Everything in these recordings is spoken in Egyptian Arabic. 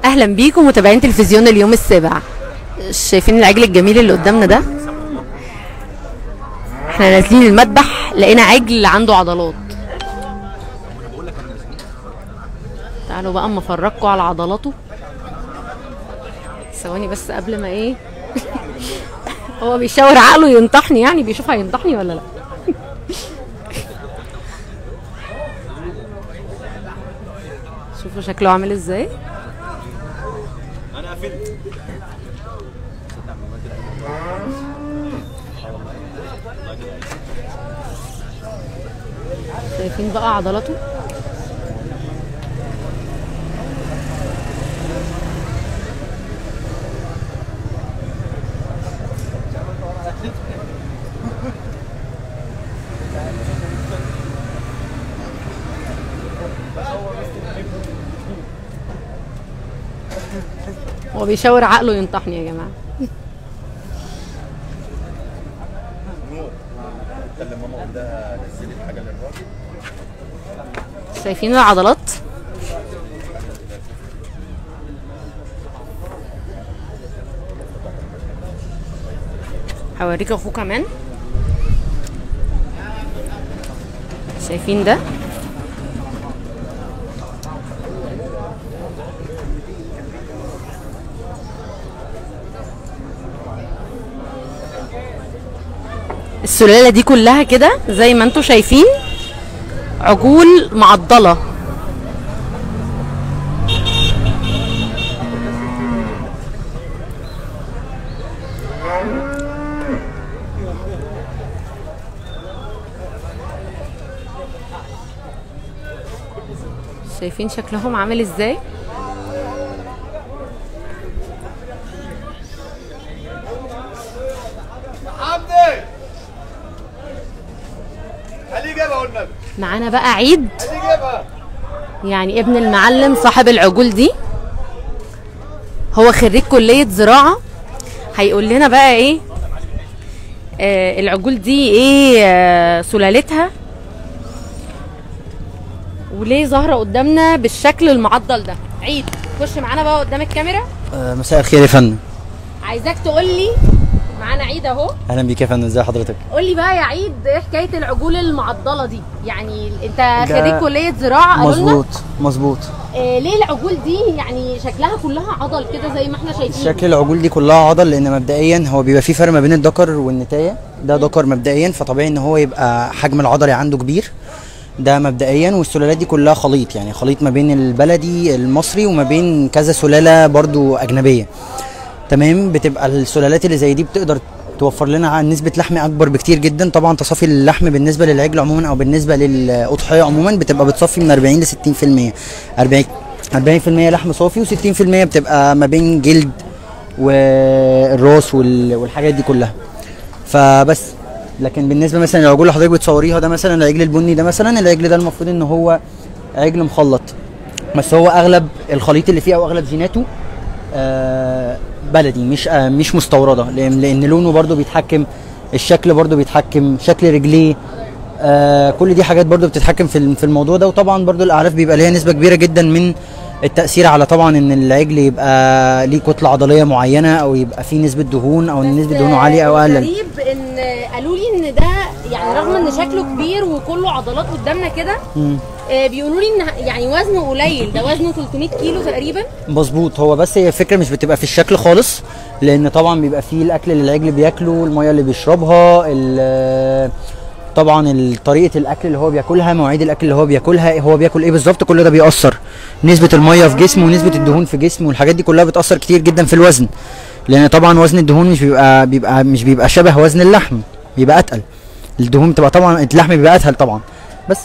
اهلا بيكم متابعين تلفزيون اليوم السابع شايفين العجل الجميل اللي قدامنا ده احنا نازلين المذبح لقينا عجل عنده عضلات تعالوا بقى اما افرجكم على عضلاته ثواني بس قبل ما ايه هو بيشاور عقله ينطحني يعني بيشوف هينطحني ولا لا شوفوا شكله عامل ازاي شايفين بقى عضلاته هو بيشاور عقله ينطحني يا جماعه شايفين العضلات هوريك اخوه كمان شايفين ده السلالة دي كلها كده زي ما انتوا شايفين عجول معضلة شايفين شكلهم عامل ازاي حمدي خليه يجيبها والنبي معانا بقى عيد خليه يجيبها يعني ابن المعلم صاحب العجول دي هو خريج كلية زراعة هيقول لنا بقى ايه آه العجول دي ايه آه سلالتها وليه ظاهرة قدامنا بالشكل المعضل ده عيد خش معانا بقى قدام الكاميرا آه، مساء الخير يا فندم عايزاك تقول لي معانا عيد اهو اهلا بيك يا فندم ازي حضرتك قول لي بقى يا عيد ايه حكايه العجول المعضله دي يعني انت ده خريج كليه زراعه قالوا لنا مظبوط مظبوط آه ليه العجول دي يعني شكلها كلها عضل كده زي ما احنا شايفين شكل العجول دي كلها عضل لان مبدئيا هو بيبقى في فرق ما بين الذكر والنتايه ده ذكر مبدئيا فطبيعي ان هو يبقى حجم العضلي عنده كبير ده مبدئيا والسلالات دي كلها خليط يعني خليط ما بين البلدي المصري وما بين كذا سلاله برضو اجنبيه تمام بتبقى السلالات اللي زي دي بتقدر توفر لنا عن نسبة لحم أكبر بكتير جدا طبعا تصافي اللحم بالنسبة للعجل عموما أو بالنسبة للأضحية عموما بتبقى بتصفي من 40 ل 60% 40 40% لحم صافي و60% بتبقى ما بين جلد والراس وال- والحاجات دي كلها فبس لكن بالنسبه مثلا للعجول اللي حضرتك بتصوريها ده مثلا العجل البني ده مثلا العجل ده المفروض ان هو عجل مخلط بس هو اغلب الخليط اللي فيه او اغلب جيناته آه، بلدي مش آه، مش مستورده لان لان لونه برضو بيتحكم الشكل برضو بيتحكم شكل رجليه آه كل دي حاجات برضو بتتحكم في الم- في الموضوع ده وطبعا برضو الاعلاف بيبقى ليها نسبه كبيره جدا من التاثير على طبعا ان العجل يبقى ليه كتله عضليه معينه او يبقى فيه نسبه دهون او ان نسبه دهونه عاليه او اقل غريب ان قالوا لي ان ده يعني رغم ان شكله كبير وكله عضلات قدامنا كده مم. آه، بيقولوا لي ان يعني وزنه قليل ده وزنه 300 كيلو تقريبا مظبوط هو بس هي الفكره مش بتبقى في الشكل خالص لان طبعا بيبقى فيه الاكل اللي العجل بياكله الميه اللي بيشربها ال- طبعا ال- طريقه الاكل اللي هو بياكلها مواعيد الاكل اللي هو بياكلها هو بياكل ايه بالظبط كل ده بيأثر نسبه الميه في جسمه ونسبه الدهون في جسمه والحاجات دي كلها بتأثر كتير جدا في الوزن لان طبعا وزن الدهون مش بيبقى بيبقى مش بيبقى شبه وزن اللحم بيبقى اتقل الدهون بتبقى طبعا اللحم بيبقى اتقل طبعا بس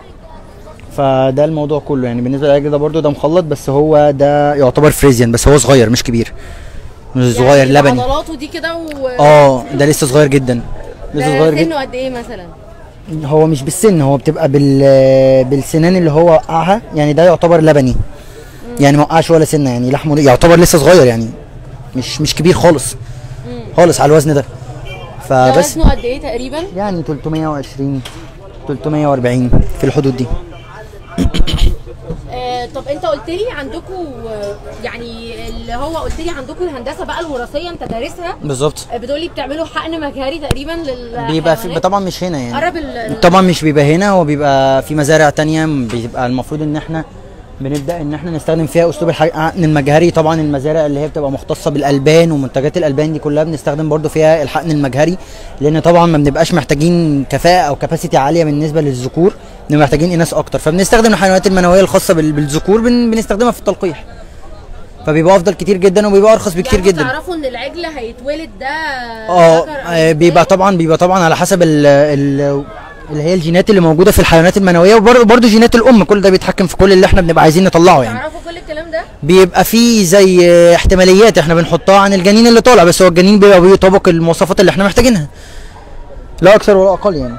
فده الموضوع كله يعني بالنسبه للعجل ده برضو ده مخلط بس هو ده يعتبر فريزيان بس هو صغير مش كبير مش صغير يعني لبني عضلاته دي كده و اه ده لسه صغير جدا لسه ده صغير جدا سنه قد ايه مثلا هو مش بالسن هو بتبقى بال بالسنان اللي هو وقعها يعني ده يعتبر لبني يعني ما وقعش ولا سنه يعني لحمه يعتبر لسه صغير يعني مش مش كبير خالص خالص على الوزن ده ده فبس وزنه قد ايه تقريبا يعني 320 340 في الحدود دي آه طب انت قلت لي عندكم يعني اللي هو قلت لي عندكم الهندسه بقى الوراثيه انت دارسها بالظبط آه، بتقولي بتعملوا حقن مجهري تقريبا لل بيبقى في طبعا مش هنا يعني قرب ال- ال- طبعا مش بيبقى هنا هو بيبقى في مزارع تانية بيبقى المفروض ان احنا بنبدا ان احنا نستخدم فيها اسلوب الحقن المجهري طبعا المزارع اللي هي بتبقى مختصه بالالبان ومنتجات الالبان دي كلها بنستخدم برضو فيها الحقن المجهري لان طبعا ما بنبقاش محتاجين كفاءه او كباسيتي عاليه بالنسبه للذكور بنبقى محتاجين اناث اكتر فبنستخدم الحيوانات المنويه الخاصه بال- بالذكور بن بنستخدمها في التلقيح فبيبقى افضل كتير جدا وبيبقى ارخص بكتير يعني جدا تعرفوا ان العجل هيتولد ده اه ذكر أو آه، بيبقى أنثى؟ طبعا بيبقى طبعا على حسب ال ال اللي هي الجينات اللي موجوده في الحيوانات المنويه وبرضه برضه جينات الام كل ده بيتحكم في كل اللي احنا بنبقى عايزين نطلعه يعني تعرفوا كل الكلام ده بيبقى فيه زي آه، احتماليات احنا بنحطها عن الجنين اللي طالع بس هو الجنين بيبقى بيطابق المواصفات اللي احنا محتاجينها لا اكثر ولا اقل يعني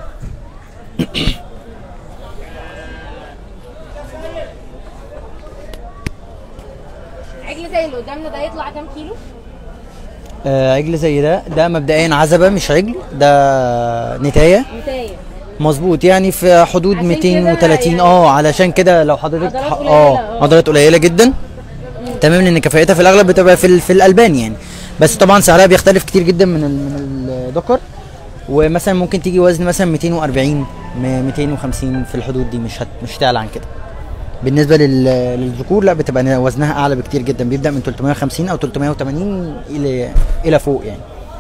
عجل زي اللي قدامنا ده يطلع كام كيلو آه عجل زي ده ده مبدئيا عزبه مش عجل ده نتايه متايه مظبوط يعني في حدود عشان كده 230 يعني- اه علشان كده لو حضرتك عضلات ح- قليلة، اه اه. عضلات قليله جدا تمام لان كفاءتها في الاغلب بتبقى في ال- في الالبان يعني بس طبعا سعرها بيختلف كتير جدا من ال- من الذكر ومثلا ممكن تيجي وزن مثلا 240 م- 250 في الحدود دي مش هت مش هتعلى عن كده بالنسبه لل- للذكور لا بتبقى وزنها اعلى بكتير جدا بيبدا من 350 او 380 الى الى فوق يعني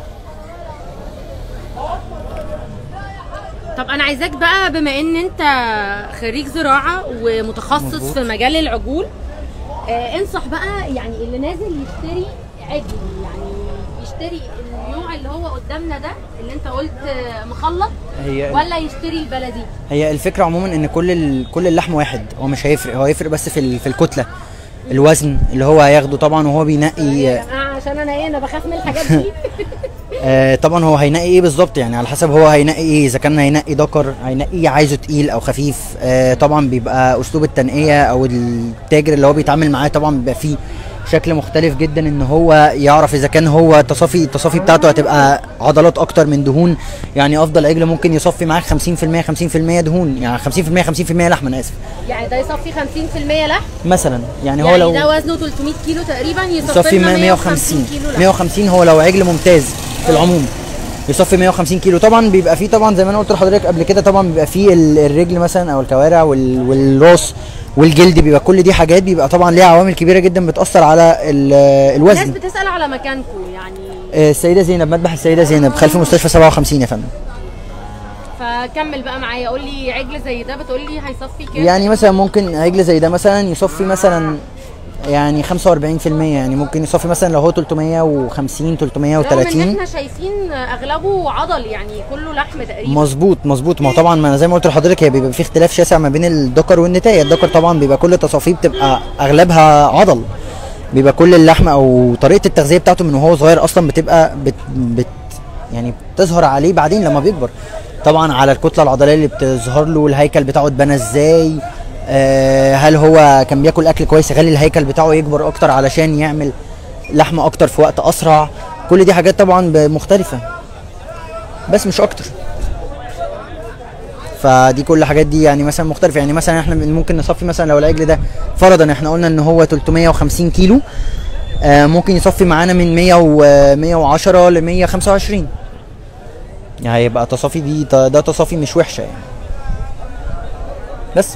طب انا عايزاك بقى بما ان انت خريج زراعه ومتخصص مظبوط. في مجال العجول آه انصح بقى يعني اللي نازل يشتري عجل يعني يشتري النوع اللي هو قدامنا ده اللي انت قلت آه، مخلط هي ولا يشتري البلدي هي الفكره عموما ان كل ال... كل اللحم واحد هو مش هيفرق هو هيفرق بس في ال... في الكتله الوزن اللي هو هياخده طبعا وهو بينقي يا جماعه عشان انا ايه انا بخاف من الحاجات دي آه طبعا هو هينقي ايه بالظبط يعني على حسب هو هينقي ايه اذا كان هينقي ذكر هينقي عايزه تقيل او خفيف آه طبعا بيبقى اسلوب التنقيه او التاجر اللي هو بيتعامل معاه طبعا بيبقى فيه شكل مختلف جدا ان هو يعرف اذا كان هو تصافي التصافي بتاعته هتبقى عضلات اكتر من دهون يعني افضل عجل ممكن يصفي معاك 50% 50% دهون يعني 50% 50% لحمه انا اسف يعني ده يصفي 50% لحم مثلا يعني هو يعني لو ده وزنه 300 كيلو تقريبا يصفي يصفي لنا 150 كيلو لحم 150 هو لو عجل ممتاز في العموم يصفي 150 كيلو طبعا بيبقى فيه طبعا زي ما انا قلت لحضرتك قبل كده طبعا بيبقى فيه ال- الرجل مثلا او الكوارع وال- والراس والجلد بيبقى كل دي حاجات بيبقى طبعا ليها عوامل كبيره جدا بتاثر على ال- الناس الوزن بتسال على مكانكم يعني آه، السيده زينب مذبح السيده زينب خلف مستشفى 57 يا فندم فكمل بقى معايا قول لي عجل زي ده بتقول لي هيصفي كام يعني مثلا ممكن عجل زي ده مثلا يصفي مثلا يعني 45% يعني ممكن يصفي مثلا لو هو 350 رغم ان 330 احنا شايفين اغلبه عضل يعني كله لحم تقريبا مظبوط مظبوط ما هو طبعا ما انا زي ما قلت لحضرتك هي بيبقى في اختلاف شاسع ما بين الذكر والنتايه الذكر طبعا بيبقى كل تصافيه بتبقى اغلبها عضل بيبقى كل اللحم او طريقه التغذيه بتاعته من وهو صغير اصلا بتبقى بت, بت يعني بتظهر عليه بعدين لما بيكبر طبعا على الكتله العضليه اللي بتظهر له الهيكل بتاعه اتبنى ازاي آه هل هو كان بياكل اكل كويس يخلي الهيكل بتاعه يكبر اكتر علشان يعمل لحم اكتر في وقت اسرع كل دي حاجات طبعا ب- مختلفه بس مش اكتر فدي كل الحاجات دي يعني مثلا مختلفه يعني مثلا احنا من- ممكن نصفي مثلا لو العجل ده فرضا احنا قلنا ان هو 350 كيلو آه ممكن يصفي معانا من 100 و 110 ل 125 يعني هيبقى تصافي دي ده ده تصافي مش وحشه يعني بس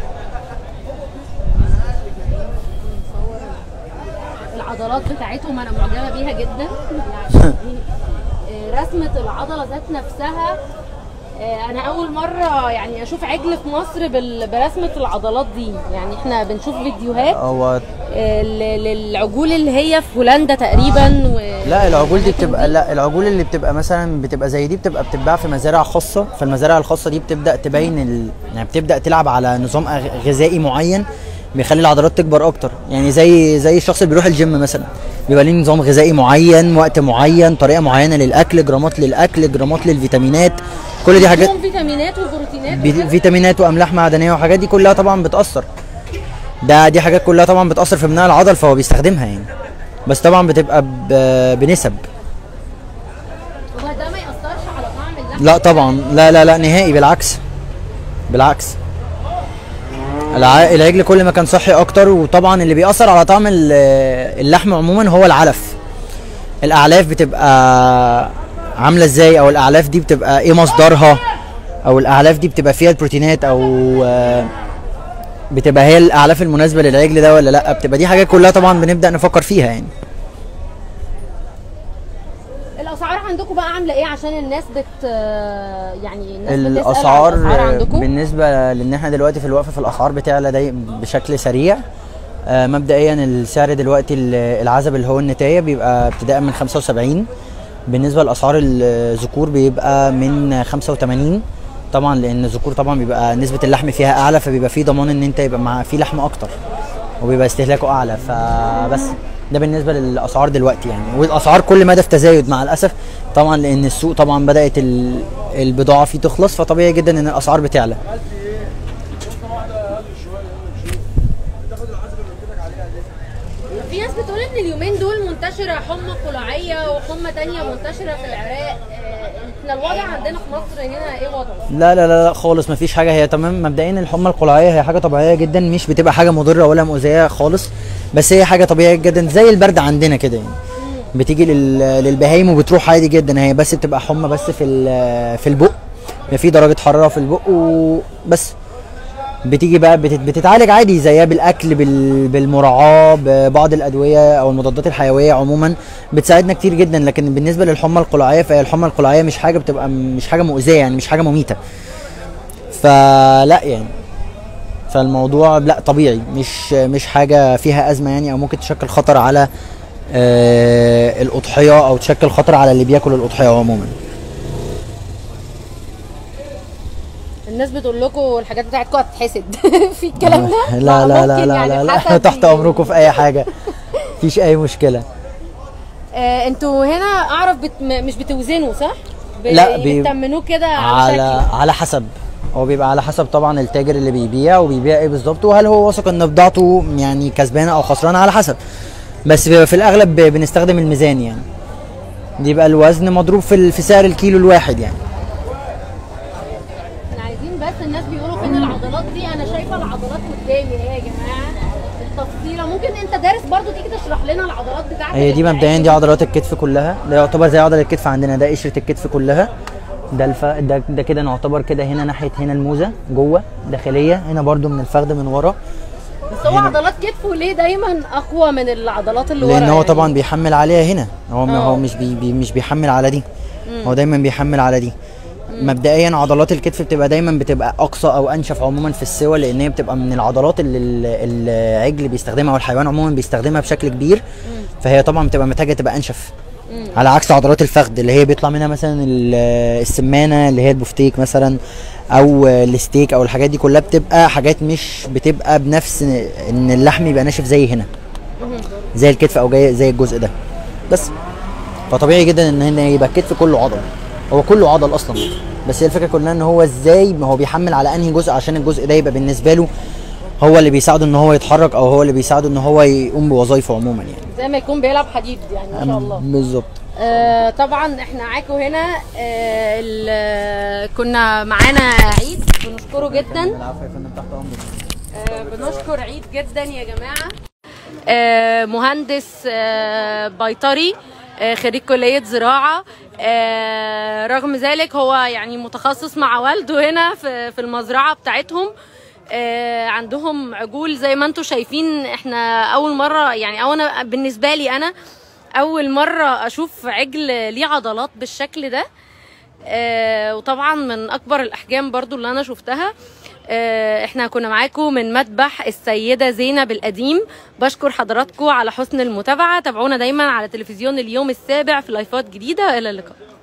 العضلات بتاعتهم انا معجبه بيها جدا يعني آه، رسمه العضله ذات نفسها آه، انا اول مره يعني اشوف عجل في مصر بال- برسمه العضلات دي يعني احنا بنشوف فيديوهات هو آه، ل- للعجول اللي هي في هولندا تقريبا و... لا العجول دي بتبقى لا العجول اللي بتبقى مثلا بتبقى زي دي بتبقى بتتباع في مزارع خاصه فالمزارع الخاصه دي بتبدا تبين ال... يعني بتبدا تلعب على نظام أغ- غذائي معين بيخلي العضلات تكبر اكتر يعني زي زي الشخص اللي بيروح الجيم مثلا بيبقى ليه نظام غذائي معين وقت معين طريقه معينه للاكل جرامات للاكل جرامات للفيتامينات كل دي حاجات فيهم فيتامينات وبروتينات بي- وكده. فيتامينات واملاح معدنيه وحاجات دي كلها طبعا بتاثر ده دي حاجات كلها طبعا بتاثر في بناء العضل فهو بيستخدمها يعني بس طبعا بتبقى ب- بنسب هو ده ما ياثرش على طعم اللحم لا طبعا لا لا لا نهائي بالعكس بالعكس الع- العجل كل ما كان صحي اكتر وطبعا اللي بيأثر على طعم ال- اللحم عموما هو العلف الاعلاف بتبقى عامله ازاي او الاعلاف دي بتبقى ايه مصدرها او الاعلاف دي بتبقى فيها البروتينات او آه، بتبقى هي الاعلاف المناسبه للعجل ده ولا لا بتبقى دي حاجات كلها طبعا بنبدا نفكر فيها يعني الاسعار عندكم بقى عامله ايه عشان الناس بت يعني الناس بتسأل على الاسعار الاسعار عندكم بالنسبه لان احنا دلوقتي في الوقفه في الاسعار بتعلى داي بشكل سريع آه، مبدئيا السعر دلوقتي ال- العزب اللي هو النتايه بيبقى ابتداء من 75 بالنسبه لاسعار الذكور بيبقى من 85 طبعا لان الذكور طبعا بيبقى نسبه اللحم فيها اعلى فبيبقى في ضمان ان انت يبقى مع في لحم اكتر وبيبقى استهلاكه اعلى فبس ده بالنسبه للاسعار دلوقتي يعني والاسعار كل مدى في تزايد مع الاسف طبعا لان السوق طبعا بدات ال- البضاعه فيه تخلص فطبيعي جدا ان الاسعار بتعلى في ناس بتقول ان اليومين دول منتشره حمى قلاعيه وحمى تانية منتشره في العراق آه، احنا الوضع عندنا في مصر هنا ايه وضعه؟ لا لا لا, لا خالص مفيش حاجه هي تمام مبدئيا الحمى القلعيه هي حاجه طبيعيه جدا مش بتبقى حاجه مضره ولا مؤذيه خالص بس هي حاجه طبيعيه جدا زي البرد عندنا كده يعني بتيجي لل- للبهايم وبتروح عادي جدا هي بس بتبقى حمى بس في ال- في البق بيبقى في درجه حراره في البق وبس بتيجي بقى بتت- بتتعالج عادي زيها بالاكل بال- بالمراعاه ببعض الادويه او المضادات الحيويه عموما بتساعدنا كتير جدا لكن بالنسبه للحمى القلاعيه فهي الحمى القلاعيه مش حاجه بتبقى مش حاجه مؤذيه يعني مش حاجه مميته فلا يعني فالموضوع لا طبيعي مش مش حاجه فيها ازمه يعني او ممكن تشكل خطر على آه الاضحيه او تشكل خطر على اللي بياكل الاضحيه عموما الناس بتقول لكم الحاجات بتاعتكم هتتحسد في الكلام ده؟ لا لا لا ممكن لا يعني لا, لا. الحسد احنا تحت ي- امركم في اي حاجه مفيش اي مشكله آه، انتوا هنا اعرف بت... م- مش بتوزنوا صح؟ ب... لا، بي- بتأمنوه كده على على شكل على حسب هو بيبقى على حسب طبعا التاجر اللي بيبيع وبيبيع ايه بالظبط وهل هو واثق ان بضاعته يعني كسبانه او خسرانه على حسب بس بيبقى في الاغلب ب- بنستخدم الميزان يعني بيبقى الوزن مضروب في ال- في سعر الكيلو الواحد يعني احنا عايزين بس الناس بيقولوا فين العضلات دي انا شايفه العضلات قدامي اهي يا جماعه التفصيله ممكن انت دارس برضو تيجي تشرح لنا العضلات بتاعتك هي دي مبدئيا دي عضلات الكتف كلها ده يعتبر زي عضله الكتف عندنا ده قشره الكتف كلها ده الف... ده ده كده نعتبر كده هنا ناحيه هنا الموزه جوه داخليه هنا برضو من الفخذ من ورا بس هو عضلات كتفه ليه دايما اقوى من العضلات اللي ورا لان هو يعني؟ طبعا بيحمل عليها هنا هو ما آه. هو مش بي بي مش بيحمل على دي هو دايما بيحمل على دي مبدئيا عضلات الكتف بتبقى دايما بتبقى اقصى او انشف عموما في السوى لان هي بتبقى من العضلات اللي ال- العجل بيستخدمها او الحيوان عموما بيستخدمها بشكل كبير فهي طبعا بتبقى محتاجه تبقى انشف على عكس عضلات الفخذ اللي هي بيطلع منها مثلا ال- السمانه اللي هي البفتيك مثلا او الستيك او الحاجات دي كلها بتبقى حاجات مش بتبقى بنفس ان اللحم يبقى ناشف زي هنا زي الكتف او جاي زي الجزء ده بس فطبيعي جدا ان هنا يبقى الكتف كله عضل هو كله عضل اصلا بس هي الفكره كلها ان هو ازاي ما هو بيحمل على انهي جزء عشان الجزء ده يبقى بالنسبه له هو اللي بيساعده ان هو يتحرك او هو اللي بيساعده ان هو يقوم بوظايفه عموما يعني زي ما يكون بيلعب حديد يعني ما شاء الله بالظبط آه طبعا احنا معاكم هنا آه ال- كنا معانا عيد بنشكره جدا آه بنشكر عيد جدا يا جماعه آه مهندس آه بيطري آه خريج كليه زراعه آه رغم ذلك هو يعني متخصص مع والده هنا في في المزرعه بتاعتهم آه عندهم عجول زي ما انتم شايفين احنا اول مره يعني او انا بالنسبه لي انا اول مره اشوف عجل ليه عضلات بالشكل ده آه وطبعا من اكبر الاحجام برضو اللي انا شفتها آه احنا كنا معاكم من مذبح السيده زينب القديم بشكر حضراتكم على حسن المتابعه تابعونا دايما على تلفزيون اليوم السابع في لايفات جديده الى اللقاء